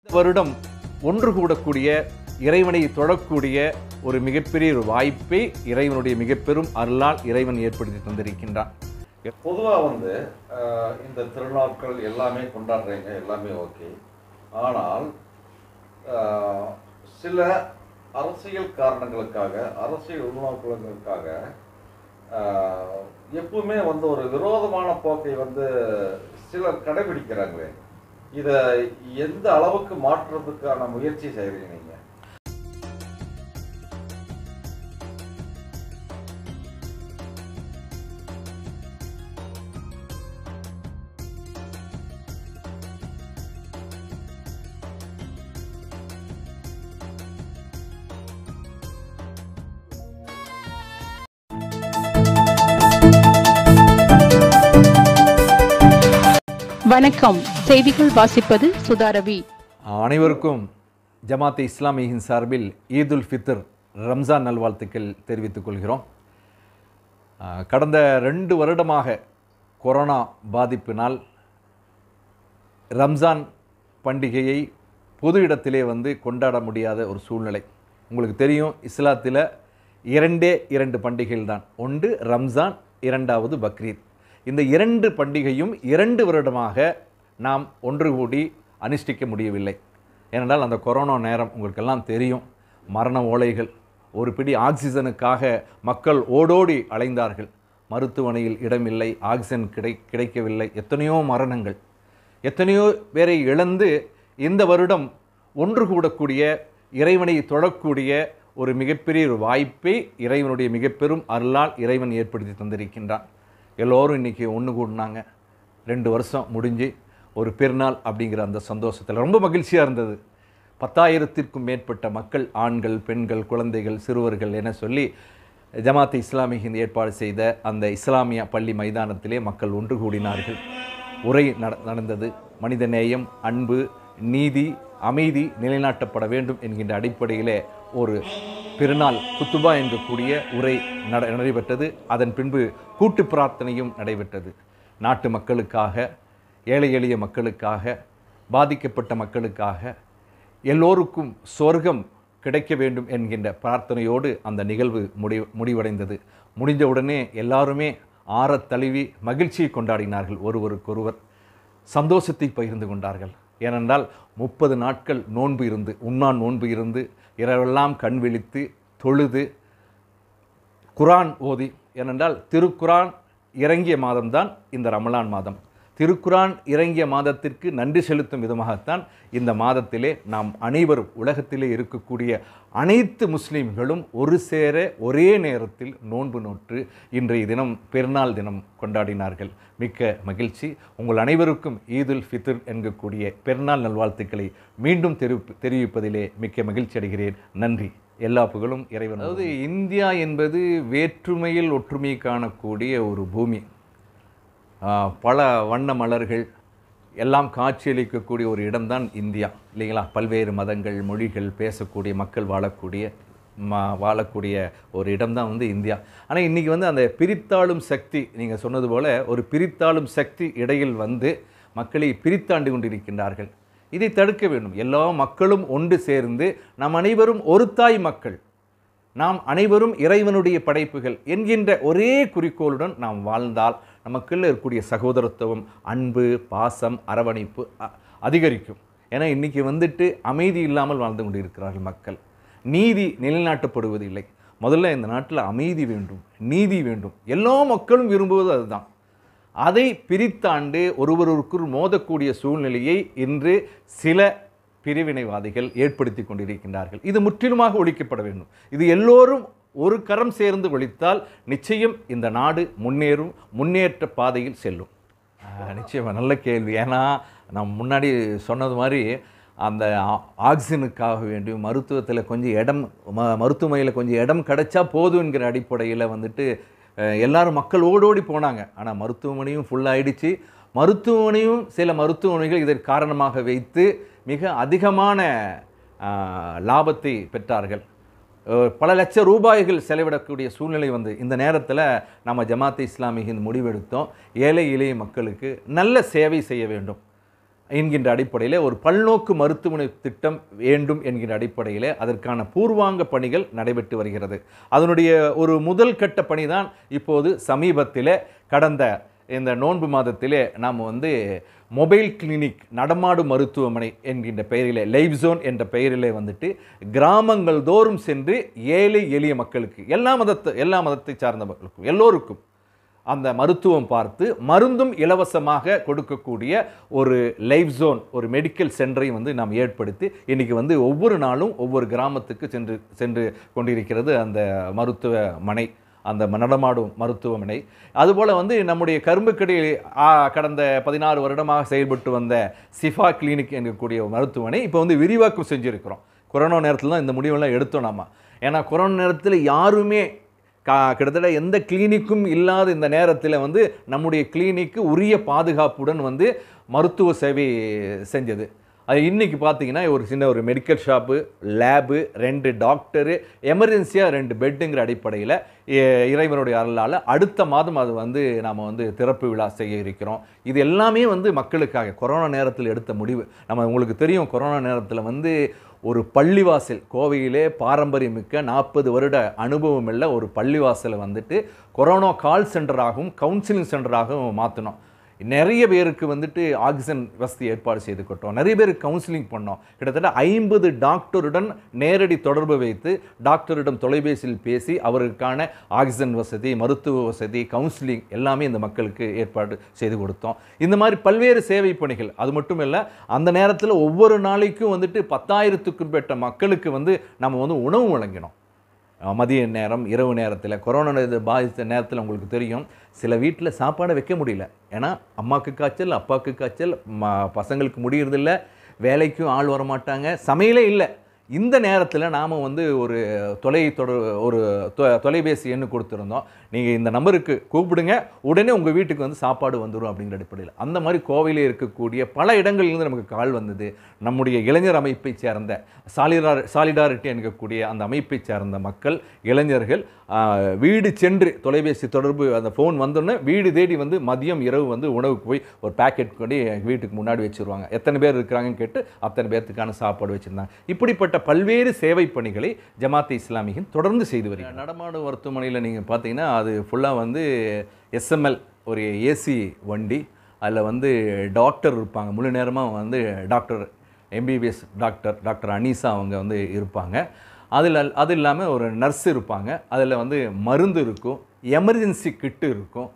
வருடம் ஒன்று கூடக்கூடிய இறைவனை தொழக்கூடிய ஒரு மிகப்பெரிய ஒரு வாய்ப்பை இறைவனுடைய மிகப்பெரும் அருளால் இறைவன் ஏற்படுத்தி தந்திருக்கின்றான் பொதுவாக வந்து அஹ், இந்த திருநாட்கள் எல்லாமே கொண்டாடுறீங்க எல்லாமே ஓகே ஆனால் அஹ், சில அரசியல் காரணங்களுக்காக அரசியல் உள்நோக்கங்களுக்காக அஹ், எப்பவுமே வந்து ஒரு விரோதமான போக்கை வந்து சிலர் கடைபிடிக்கிறாங்களே இதை எந்த அளவுக்கு மாற்றுறதுக்கான முயற்சி செய்கிறீங்க நீங்கள் வணக்கம் செய்திகள் வாசிப்பது சுதாரவி அனைவருக்கும் ஜமாத் இஸ்லாமியின் சார்பில் ஈதுல் ஃபித்ர் ரம்ஜான் நல்வாழ்த்துக்கள் தெரிவித்துக் கொள்கிறோம் ஆஹ், கடந்த ரெண்டு வருடமாக கொரோனா பாதிப்பினால் ரம்ஜான் பண்டிகையை பொது இடத்திலே வந்து கொண்டாட முடியாத ஒரு சூழ்நிலை உங்களுக்கு தெரியும் இஸ்லாத்தில் இரண்டே இரண்டு பண்டிகைகள் தான் ஒன்று ரம்ஜான் இரண்டாவது பக்ரீத் இந்த இரண்டு பண்டிகையும் இரண்டு வருடமாக நாம் ஒன்று கூடி அனுஷ்டிக்க முடியவில்லை ஏனென்றால் அந்த கொரோனா நேரம் உங்களுக்கெல்லாம் தெரியும் மரண ஓலைகள் ஒரு பிடி ஆக்சிஜனுக்காக மக்கள் ஓடோடி அலைந்தார்கள் மருத்துவமனையில் இடமில்லை ஆக்சிஜன் கிடை கிடைக்கவில்லை எத்தனையோ மரணங்கள் எத்தனையோ பேரை இழந்து இந்த வருடம் ஒன்று கூடக்கூடிய இறைவனை தொழக்கூடிய ஒரு மிகப்பெரிய ஒரு வாய்ப்பை இறைவனுடைய மிகப்பெரும் அருளால் இறைவன் ஏற்படுத்தி தந்திருக்கின்றான் எல்லோரும் இன்றைக்கி ஒன்று கூடினாங்க ரெண்டு வருஷம் முடிஞ்சு ஒரு பெருநாள் அப்படிங்கிற அந்த சந்தோஷத்தில் ரொம்ப மகிழ்ச்சியாக இருந்தது பத்தாயிரத்திற்கும் மேற்பட்ட மக்கள் ஆண்கள் பெண்கள் குழந்தைகள் சிறுவர்கள் என சொல்லி ஜமாத் இஸ்லாமியின் ஏற்பாடு செய்த அந்த இஸ்லாமிய பள்ளி மைதானத்திலே மக்கள் ஒன்று கூடினார்கள் உரை நட- நடந்தது மனிதநேயம் அன்பு நீதி அமைதி நிலைநாட்டப்பட வேண்டும் என்கின்ற அடிப்படையிலே ஒரு பெருநாள் குத்துபா என்கக்கூடிய உரை நட நடைபெற்றது அதன் பின்பு கூட்டு பிரார்த்தனையும் நடைபெற்றது நாட்டு மக்களுக்காக ஏழை எளிய மக்களுக்காக பாதிக்கப்பட்ட மக்களுக்காக எல்லோருக்கும் சொர்க்கம் கிடைக்க வேண்டும் என்கின்ற பிரார்த்தனையோடு அந்த நிகழ்வு முடி முடிவடைந்தது முடிஞ்சவுடனே எல்லாருமே ஆறத் தழுவி மகிழ்ச்சியை கொண்டாடினார்கள் ஒருவருக்கொருவர் சந்தோஷத்தை பகிர்ந்து கொண்டார்கள் ஏனென்றால் முப்பது நாட்கள் நோன்பு இருந்து உண்ணான் நோன்பு இருந்து இரவெல்லாம் கண் விழித்து தொழுது குரான் ஓதி ஏனென்றால் திருக்குரான் இறங்கிய மாதம்தான் இந்த ரமலான் மாதம் திருக்குரான் இறங்கிய மாதத்திற்கு நன்றி செலுத்தும் விதமாகத்தான் இந்த மாதத்திலே நாம் அனைவரும் உலகத்திலே இருக்கக்கூடிய அனைத்து முஸ்லீம்களும் ஒரு சேர ஒரே நேரத்தில் நோன்பு நோற்று இன்றைய தினம் பெருநாள் தினம் கொண்டாடினார்கள் மிக்க மகிழ்ச்சி உங்கள் அனைவருக்கும் ஈதுல் ஃபித்ர் என்கக்கூடிய பெருநாள் நல்வாழ்த்துக்களை மீண்டும் தெரிவிப்பு தெரிவிப்பதிலே மிக்க மகிழ்ச்சி அடைகிறேன் நன்றி எல்லா புகழும் இறைவன் அதாவது இந்தியா என்பது வேற்றுமையில் ஒற்றுமை காணக்கூடிய ஒரு பூமி ஆஹ், பல வண்ண மலர்கள் எல்லாம் காட்சியளிக்கக்கூடிய ஒரு இடம்தான் இந்தியா இல்லைங்களா பல்வேறு மதங்கள் மொழிகள் பேசக்கூடிய மக்கள் வாழக்கூடிய ம வாழக்கூடிய ஒரு இடம்தான் வந்து இந்தியா ஆனால் இன்றைக்கி வந்து அந்த பிரித்தாளும் சக்தி நீங்கள் சொன்னது போல் ஒரு பிரித்தாளும் சக்தி இடையில் வந்து மக்களை பிரித்தாண்டு கொண்டிருக்கின்றார்கள் இதை தடுக்க வேண்டும் எல்லா மக்களும் ஒன்று சேர்ந்து நம் அனைவரும் ஒரு தாய் மக்கள் நாம் அனைவரும் இறைவனுடைய படைப்புகள் என்கின்ற ஒரே குறிக்கோளுடன் நாம் வாழ்ந்தால் நமக்குள்ள இருக்கக்கூடிய சகோதரத்துவம் அன்பு பாசம் அரவணைப்பு அ- அதிகரிக்கும் ஏன்னா இன்றைக்கி வந்துட்டு அமைதி இல்லாமல் வாழ்ந்து கொண்டிருக்கிறார்கள் மக்கள் நீதி நிலைநாட்டப்படுவதில்லை முதல்ல இந்த நாட்டில் அமைதி வேண்டும் நீதி வேண்டும் எல்லா மக்களும் விரும்புவது அதுதான் அதை பிரித்தாண்டு ஒருவருக்குள் மோதக்கூடிய சூழ்நிலையை இன்று சில பிரிவினைவாதிகள் ஏற்படுத்தி கொண்டிருக்கின்றார்கள் இது முற்றிலுமாக ஒழிக்கப்பட வேண்டும் இது எல்லோரும் ஒரு கரம் சேர்ந்து ஒழித்தால் நிச்சயம் இந்த நாடு முன்னேறும் முன்னேற்ற பாதையில் செல்லும் ஆஹ், நிச்சயமா நல்ல கேள்வி ஏன்னா நான் முன்னாடி சொன்னது மாதிரி அந்த ஆ- ஆக்சிஜனுக்காக வேண்டி மருத்துவத்தில் கொஞ்சம் இடம் ம மருத்துவமனையில் கொஞ்சம் இடம் கிடைச்சா போதுங்கிற அடிப்படையில் வந்துட்டு அஹ், எல்லாரும் மக்கள் ஓடோடி போனாங்க ஆனால் மருத்துவமனையும் ஃபுல்லாகிடுச்சு மருத்துவமனையும் சில மருத்துவமனைகள் இதற்கு காரணமாக வைத்து மிக அதிகமான ஆஹ், லாபத்தை பெற்றார்கள் அஹ், பல லட்சம் ரூபாய்கள் செலவிடக்கூடிய சூழ்நிலை வந்து இந்த நேரத்தில் நம்ம ஜமாத் இஸ்லாமியின் முடிவெடுத்தோம் ஏழை எளிய மக்களுக்கு நல்ல சேவை செய்ய வேண்டும் என்கின்ற அடிப்படையில் ஒரு பல்நோக்கு மருத்துவமனை திட்டம் வேண்டும் என்கின்ற அடிப்படையில் அதற்கான பூர்வாங்க பணிகள் நடைபெற்று வருகிறது அதனுடைய ஒரு முதல் கட்ட பணி தான் இப்போது சமீபத்தில் கடந்த இந்த நோன்பு மாதத்திலே நாம் வந்து மொபைல் கிளினிக் நடமாடு மருத்துவமனை என்கின்ற பெயரிலே லைவ் ஜோன் என்ற பெயரிலே வந்துட்டு கிராமங்கள் தோறும் சென்று ஏழை எளிய மக்களுக்கு எல்லா மதத்தை எல்லா மதத்தை சார்ந்த மக்களுக்கும் எல்லோருக்கும் அந்த மருத்துவம் பார்த்து மருந்தும் இலவசமாக கொடுக்கக்கூடிய ஒரு லைஃப் ஜோன் ஒரு மெடிக்கல் சென்டரை வந்து நாம் ஏற்படுத்தி இன்றைக்கி வந்து ஒவ்வொரு நாளும் ஒவ்வொரு கிராமத்துக்கு சென்று சென்று கொண்டிருக்கிறது அந்த மருத்துவமனை அந்த நடமாடும் மருத்துவமனை அதுபோல் வந்து நம்முடைய கரும்புக்கடி ஆ, கடந்த பதினாறு வருடமாக செயல்பட்டு வந்த சிஃபா கிளினிக் என்கக்கூடிய மருத்துவமனை இப்போ வந்து விரிவாக்கம் செஞ்சுருக்கிறோம் கொரோனா நேரத்தில் தான் இந்த முடிவெல்லாம் எடுத்தோம் நாம ஏன்னா கொரோனா நேரத்தில் யாருமே கா கிட்டத்தட்ட எந்த கிளினிக்கும் இல்லாத இந்த நேரத்தில் வந்து நம்முடைய கிளினிக்கு உரிய பாதுகாப்புடன் வந்து மருத்துவ சேவை செஞ்சது அது இன்றைக்கி பார்த்தீங்கன்னா ஒரு சின்ன ஒரு மெடிக்கல் ஷாப்பு லேபு ரெண்டு டாக்டரு எமர்ஜென்சியாக ரெண்டு பெட்டுங்கிற அடிப்படையில் இறைவனுடைய அருளால் அடுத்த மாதம் அது வந்து நாம் வந்து திறப்பு விழா செய்ய இருக்கிறோம் இது எல்லாமே வந்து மக்களுக்காக கொரோனா நேரத்தில் எடுத்த முடிவு நம்ம உங்களுக்கு தெரியும் கொரோனா நேரத்தில் வந்து ஒரு பள்ளிவாசல் கோவையிலே பாரம்பரியமிக்க நாற்பது வருட அனுபவம் உள்ள ஒரு பள்ளிவாசலை வந்துட்டு கொரோனா கால் சென்டராகவும் கவுன்சிலிங் சென்டராகவும் மாற்றினோம் நிறைய பேருக்கு வந்துட்டு ஆக்சிஜன் வசதி ஏற்பாடு செய்து கொட்டோம் நிறைய பேருக்கு கவுன்சிலிங் பண்ணோம் கிட்டத்தட்ட ஐம்பது டாக்டருடன் நேரடி தொடர்பு வைத்து டாக்டரிடம் தொலைபேசியில் பேசி அவருக்கான ஆக்சிஜன் வசதி மருத்துவ வசதி கவுன்சிலிங் எல்லாமே இந்த மக்களுக்கு ஏற்பாடு செய்து கொடுத்தோம் இந்த மாதிரி பல்வேறு சேவை பணிகள் அது மட்டும் இல்லை அந்த நேரத்தில் ஒவ்வொரு நாளைக்கும் வந்துட்டு பத்தாயிரத்துக்கும் மேற்பட்ட மக்களுக்கு வந்து நம்ம வந்து உணவு வழங்கினோம் அஹ் மதிய நேரம் இரவு நேரத்தில் கொரோனா இது பாதித்த நேரத்தில் உங்களுக்கு தெரியும் சில வீட்டில் சாப்பாடை வைக்க முடியல ஏன்னா அம்மாவுக்கு காய்ச்சல் அப்பாவுக்கு காய்ச்சல் ம பசங்களுக்கு முடியறதில்ல வேலைக்கும் ஆள் வர மாட்டாங்க சமையலே இல்லை இந்த நேரத்தில் நாம் வந்து ஒரு தொலை தொடர் ஒரு தொ- தொலைபேசி எண்ணு கொடுத்துருந்தோம் நீங்கள் இந்த நம்பருக்கு கூப்பிடுங்க உடனே உங்கள் வீட்டுக்கு வந்து சாப்பாடு வந்துடும் அப்படிங்கிற அடிப்படையில் அந்த மாதிரி கோவையில் இருக்கக்கூடிய பல இடங்கள்லேருந்து நமக்கு கால் வந்தது நம்முடைய இளைஞர் அமைப்பை சேர்ந்த சாலிடார் சாலிடாரிட்டி என்கக்கூடிய அந்த அமைப்பை சேர்ந்த மக்கள் இளைஞர்கள் ஆஹ், வீடு சென்று தொலைபேசி தொடர்பு அந்த ஃபோன் வந்தோடனே வீடு தேடி வந்து மதியம் இரவு வந்து உணவுக்கு போய் ஒரு பேக்கெட் கொண்டு எங்கள் வீட்டுக்கு முன்னாடி வச்சுருவாங்க எத்தனை பேர் இருக்கிறாங்கன்னு கேட்டு அத்தனை பேர்த்துக்கான சாப்பாடு வச்சுருந்தாங்க இப்படிப்பட்ட பல்வேறு சேவை பணிகளை ஜமாத் இஸ்லாமியன் தொடர்ந்து செய்து வருகிறாங்க நடமாடும் மருத்துவமனையில் நீங்கள் பார்த்தீங்கன்னா அது ஃபுல்லாக வந்து எஸ்எம்எல் ஒரு ஏசி வண்டி அதில் வந்து டாக்டர் இருப்பாங்க முழு நேரமாக வந்து doctor MBBS doctor doctor Aneesa அவங்க வந்து இருப்பாங்க அதில் அது இல்லாமல் ஒரு நர்ஸ் இருப்பாங்க அதில் வந்து மருந்து இருக்கும் எமர்ஜென்சி கிட்டு இருக்கும்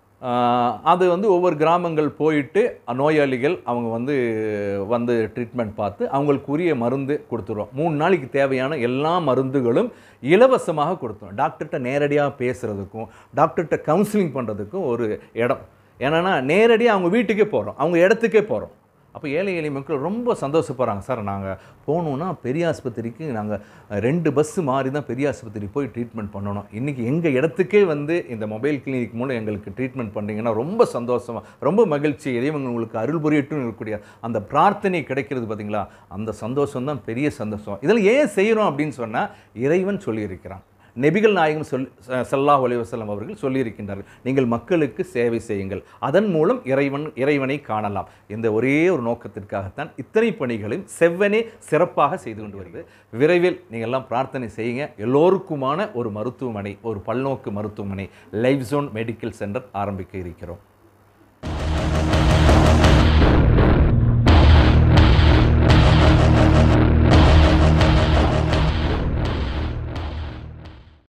ஆஹ் அது வந்து ஒவ்வொரு கிராமங்கள் போயிட்டு நோயாளிகள் அவங்க வந்து வந்து ட்ரீட்மெண்ட் பார்த்து அவங்களுக்கு உரிய மருந்து கொடுத்துருவோம் மூணு நாளைக்கு தேவையான எல்லா மருந்துகளும் இலவசமாக கொடுத்துரும் டாக்டர்கிட்ட நேரடியாக பேசுகிறதுக்கும் டாக்டர்கிட்ட கவுன்சிலிங் பண்ணுறதுக்கும் ஒரு இடம் ஏன்னா நேரடியாக அவங்க வீட்டுக்கே போகிறோம் அவங்க இடத்துக்கே போகிறோம் அப்போ ஏழை எளிய மக்கள் ரொம்ப சந்தோஷப்படுறாங்க சார் நாங்கள் போகணுன்னா பெரிய ஆஸ்பத்திரிக்கு நாங்கள் ரெண்டு பஸ்ஸு மாறி தான் பெரிய ஆஸ்பத்திரி போய் ட்ரீட்மெண்ட் பண்ணணும் இன்றைக்கி எங்கள் இடத்துக்கே வந்து இந்த மொபைல் கிளினிக் மூலம் எங்களுக்கு ட்ரீட்மெண்ட் பண்ணுறீங்கன்னா ரொம்ப சந்தோஷமாக ரொம்ப மகிழ்ச்சி இறைவன் உங்களுக்கு அருள் புரியட்டும் இருக்கக்கூடிய அந்த பிரார்த்தனை கிடைக்கிறது பார்த்தீங்களா அந்த சந்தோஷம் தான் பெரிய சந்தோஷம் இதில் ஏன் செய்கிறோம் அப்படின்னு சொன்னால் இறைவன் சொல்லியிருக்கிறான் நெபிகள் நாயகம் சொல் சல்லாஹ் அலைவசல்லம் அவர்கள் சொல்லியிருக்கின்றார்கள் நீங்கள் மக்களுக்கு சேவை செய்யுங்கள் அதன் மூலம் இறைவன் இறைவனை காணலாம் இந்த ஒரே ஒரு நோக்கத்திற்காகத்தான் இத்தனை பணிகளையும் செவ்வனே சிறப்பாக செய்து கொண்டு வருகிறது விரைவில் நீங்கள் எல்லாம் பிரார்த்தனை செய்யுங்க எல்லோருக்குமான ஒரு மருத்துவமனை ஒரு பல்நோக்கு மருத்துவமனை லைஃப் ஜோன் மெடிக்கல் சென்டர் ஆரம்பிக்க இருக்கிறோம்